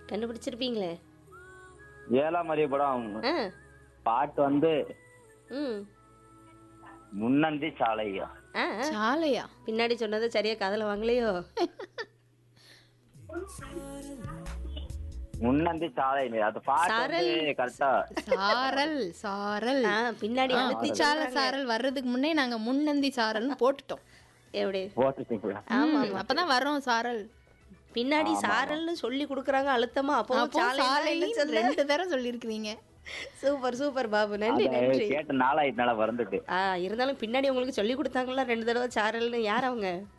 கண்டுபிடிச்சிருப்பீங்களே ஏழாம் அறிவு படம் ஆ பாட்டு வந்து ம் முன்னந்தி சாலையா ஆ ஆ. சாலையா பின்னாடி சொன்னதை சரியா காதுல வாங்கலையோ முன்னந்தி சாலை அது பாட்டு வந்து கரெக்டா சாரல் சாரல் ஆ பின்னாடி அழுத்தி சால சாரல் வர்றதுக்கு முன்னே நாங்க முன்னந்தி சாரல்னு போட்டுட்டோம் எப்படி போட்டுட்டீங்களா ம், அப்பதான் வரோம் சாரல் பின்னாடி சாரல்னு சொல்லி கொடுக்குறாங்க அழுத்தமா அப்போ அப்போ சாலை சாலை சொல்ல ரெண்டு தடவை சொல்லியிருக்கிறீங்க சூப்பர் சூப்பர் பாபு நன்றி அது நன்றி கேட்ட நாளாயிட்டனால வந்துட்டு ஆ இருந்தாலும் பின்னாடி உங்களுக்கு சொல்லி கொடுத்தாங்களா ரெண்டு தடவை சாரல்னு யார் அவங்க